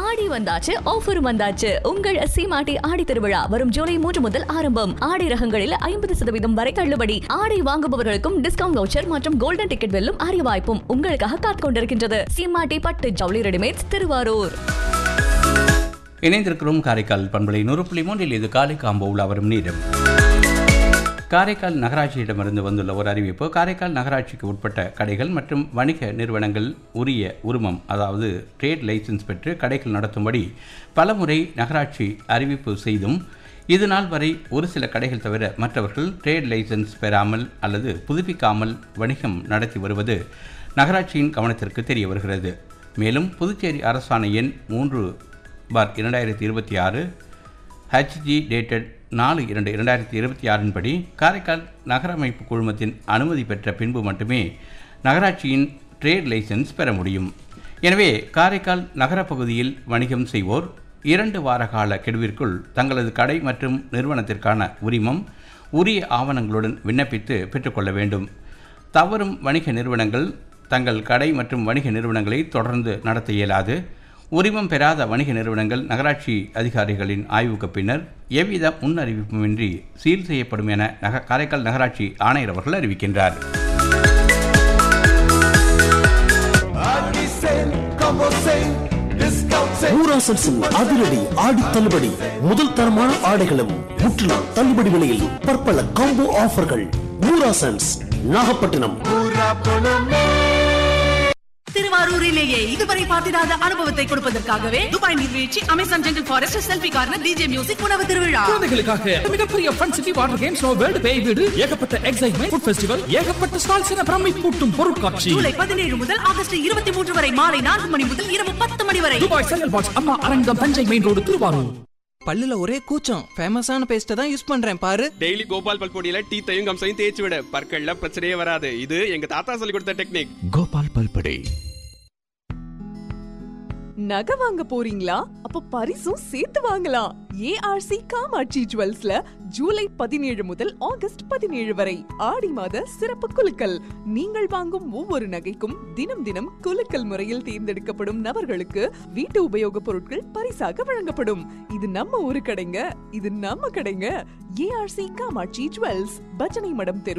ஆடி வந்தாச்சு ஆஃபரும் வந்தாச்சு உங்கள் சீமாட்டி ஆடி திருவிழா வரும் ஜூலை மூன்று முதல் ஆரம்பம் ஆடை ரகங்களில் ஐம்பது சதவீதம் வரை தள்ளுபடி ஆடை வாங்குபவர்களுக்கும் டிஸ்கவுண்ட் வவுச்சர் மற்றும் கோல்டன் டிக்கெட் வெல்லும் அரிய வாய்ப்பும் உங்களுக்காக காத்துக் கொண்டிருக்கின்றது சீமாட்டி பட்டு ஜவுளி ரெடிமேட்ஸ் திருவாரூர் இணைந்திருக்கிறோம் காரைக்கால் பண்பலை நூறு புள்ளி மூன்றில் இது காலை காம்போவில் அவரும் நீரம் காரைக்கால் நகராட்சியிடமிருந்து வந்துள்ள ஒரு அறிவிப்பு காரைக்கால் நகராட்சிக்கு உட்பட்ட கடைகள் மற்றும் வணிக நிறுவனங்கள் உரிய உரிமம் அதாவது ட்ரேட் லைசென்ஸ் பெற்று கடைகள் நடத்தும்படி பலமுறை நகராட்சி அறிவிப்பு செய்தும் இது நாள் வரை ஒரு சில கடைகள் தவிர மற்றவர்கள் ட்ரேட் லைசென்ஸ் பெறாமல் அல்லது புதுப்பிக்காமல் வணிகம் நடத்தி வருவது நகராட்சியின் கவனத்திற்கு தெரிய வருகிறது மேலும் புதுச்சேரி அரசாணை எண் மூன்று பார் இரண்டாயிரத்தி இருபத்தி ஆறு ஹெச்ஜி டேட்டட் நாலு இரண்டு இரண்டாயிரத்தி இருபத்தி ஆறின் படி காரைக்கால் நகரமைப்பு குழுமத்தின் அனுமதி பெற்ற பின்பு மட்டுமே நகராட்சியின் ட்ரேட் லைசென்ஸ் பெற முடியும் எனவே காரைக்கால் நகரப் பகுதியில் வணிகம் செய்வோர் இரண்டு வார கால கெடுவிற்குள் தங்களது கடை மற்றும் நிறுவனத்திற்கான உரிமம் உரிய ஆவணங்களுடன் விண்ணப்பித்து பெற்றுக்கொள்ள வேண்டும் தவறும் வணிக நிறுவனங்கள் தங்கள் கடை மற்றும் வணிக நிறுவனங்களை தொடர்ந்து நடத்த இயலாது உரிமம் பெறாத வணிக நிறுவனங்கள் நகராட்சி அதிகாரிகளின் ஆய்வுக்கு பின்னர் எவ்வித முன் அறிவிப்புமின்றி சீல் செய்யப்படும் என நக காரைக்கால் நகராட்சி ஆணையர் அவர்கள் அறிவிக்கின்றார் ஊராசன்ஸின் அதிரடி ஆடி தள்ளுபடி முதல் தரமான ஆடைகளும் முற்றிலும் தள்ளுபடி விலையில் பற்பல காம்போ ஆஃபர்கள் ஊராசன்ஸ் நாகப்பட்டினம் திருவாரூரிலேயே இதுவரை பார்த்திராத அனுபவத்தை கொடுப்பதற்காகவே துபாய் நீர்வீழ்ச்சி Amazon jungle forest selfie corner DJ music உணவு திருவிழா குழந்தைகளுக்காக மிகப்பெரிய fun city water games no world பேய் வீடு ஏகப்பட்ட எக்ஸைட்மெண்ட் ஃபுட் ஃபெஸ்டிவல் ஏகப்பட்ட ஸ்டால்ஸ் என பிரமை கூட்டும் பொருட்காட்சி ஜூலை பதினேழு முதல் ஆகஸ்ட் இருபத்தி மூன்று வரை மாலை நான்கு மணி முதல் இரவு பத்து மணி வரை துபாய் செங்கல் பாக்ஸ் அம்மா அரங்கம் தஞ்சை மெயின் ரோடு திருவாரூர் பல்லுல ஒரே கூச்சம் ஃபேமஸான பேஸ்ட்டை தான் யூஸ் பண்றேன் பாரு டெய்லி கோபால் பல்பொடியில டீத்தையும் கம்சையும் தேய்ச்சி விட பற்கள்ல பிரச்சனையே வராது இது எங்க தாத்தா சொல்லி கொடுத்த டெக்னிக் கோபால் பல்படே நகை வாங்க போறீங்களா அப்ப பரிசும் சேர்த்து வாங்கலாம் ஏஆர்சி காமாட்சி ஜுவல்ஸ்ல ஜூலை பதினேழு முதல் ஆகஸ்ட் பதினேழு வரை ஆடி மாத சிறப்பு குலுக்கல் நீங்கள் வாங்கும் ஒவ்வொரு நகைக்கும் தினம் தினம் குலுக்கல் முறையில் தேர்ந்தெடுக்கப்படும் நபர்களுக்கு வீட்டு உபயோகப் பொருட்கள் பரிசாக வழங்கப்படும் இது நம்ம ஊரு கடைங்க இது நம்ம கடைங்க ஏஆர்சி காமாட்சி ஜுவல்ஸ் பஜனை மடம் தெரு